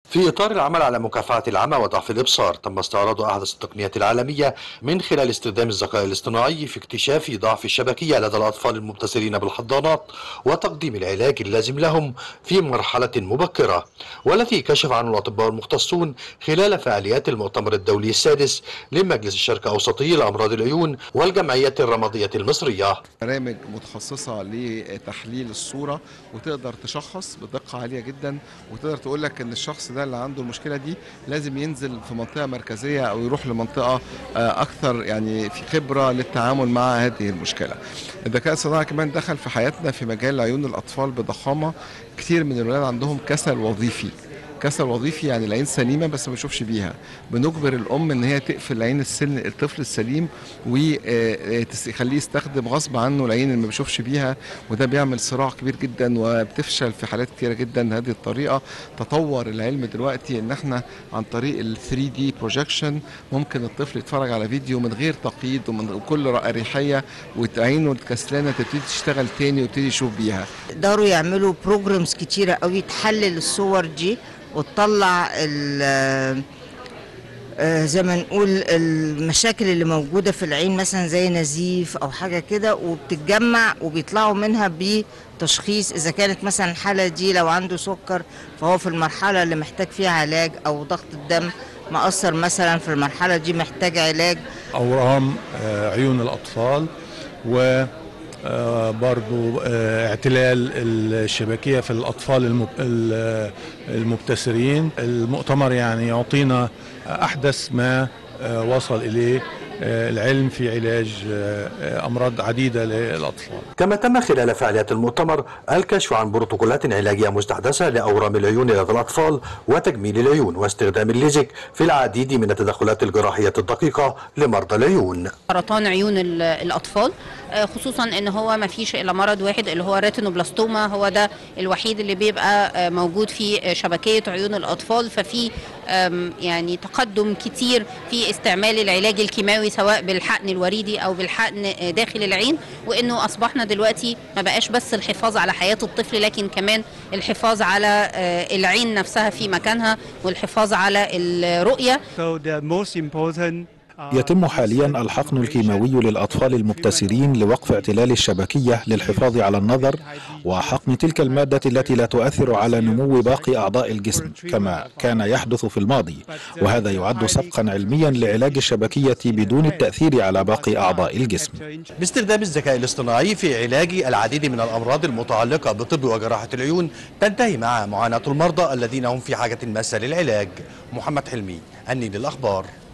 في إطار العمل على مكافحة العمى وضعف الإبصار تم استعراض أحدث التقنيات العالمية من خلال استخدام الذكاء الاصطناعي في اكتشاف ضعف الشبكية لدى الأطفال المبتسرين بالحضانات وتقديم العلاج اللازم لهم في مرحلة مبكرة والتي كشف عنه الأطباء المختصون خلال فعاليات المؤتمر الدولي السادس لمجلس الشرق أوسطي لأمراض العيون والجمعية الرمادية المصرية برامج متخصصة لتحليل الصورة وتقدر تشخص بدقة عالية جدا وتقدر تقول لك ان الشخص ده اللي عنده المشكلة دي لازم ينزل في منطقة مركزية او يروح لمنطقة آه، اكثر يعني في خبرة للتعامل مع هذه المشكلة الذكاء الصناعي كمان دخل في حياتنا في مجال عيون الاطفال بضخامة كتير من الولاد عندهم كسل وظيفي كسل وظيفي يعني العين سليمه بس ما بيشوفش بيها بنجبر الام ان هي تقفل عين السن الطفل السليم وتخليه يستخدم غصب عنه العين اللي ما بيشوفش بيها وده بيعمل صراع كبير جدا وبتفشل في حالات كتيره جدا هذه الطريقه تطور العلم دلوقتي ان احنا عن طريق ال 3 دي بروجكشن ممكن الطفل يتفرج على فيديو من غير تقييد ومن وكل اريحيه وعينه الكسلانه تبتدي تشتغل تاني ويبتدي يشوف بيها قدروا يعملوا بروجرامز كتيرة قوي تحلل الصور دي وتطلع ال آه، زي ما نقول المشاكل اللي موجودة في العين مثلا زي نزيف أو حاجة كده وبتتجمع وبيطلعوا منها بتشخيص إذا كانت مثلا الحالة دي لو عنده سكر فهو في المرحلة اللي محتاج فيها علاج أو ضغط الدم مأثر مثلا في المرحلة دي محتاج علاج أورام آه، عيون الأطفال و آه، برضو آه، اعتلال الشبكية في الأطفال المب- ال- المبتسرين المؤتمر يعني يعطينا أحدث ما آه، وصل إليه آه، العلم في علاج آه، آه، أمراض عديدة للأطفال كما تم خلال فعاليات المؤتمر الكشف عن بروتوكولات علاجية مستحدثة لأورام العيون لدى الأطفال وتجميل العيون واستخدام الليزك في العديد من التدخلات الجراحية الدقيقة لمرضى العيون سرطان عيون ال- الاطفال آه، خصوصا ان هو ما فيش الا مرض واحد اللي هو ريتينوبلاستوما هو ده الوحيد اللي بيبقى آه، موجود في آه، شبكيه عيون الاطفال ففي آم، يعني تقدم كتير في استعمال العلاج الكيماوي سواء بالحقن الوريدي او بالحقن آه، داخل العين وانه اصبحنا دلوقتي ما بقاش بس الحفاظ على حياه الطفل لكن كمان الحفاظ على آه، العين نفسها في مكانها والحفاظ على الرؤيه So the most important uh, يتم حاليا الحقن الكيماوي للأطفال المبتسرين لوقف اعتلال الشبكية للحفاظ على النظر وحقن تلك المادة التي لا تؤثر على نمو باقي أعضاء الجسم كما كان يحدث في الماضي وهذا يعد سبقا علميا لعلاج الشبكية بدون التأثير على باقي أعضاء الجسم باستخدام الذكاء الاصطناعي في علاج العديد من الأمراض المتعلقة بطب وجراحة العيون تنتهي مع معاناة المرضى الذين هم في حاجة ماسة للعلاج محمد حلمي النيل الأخبار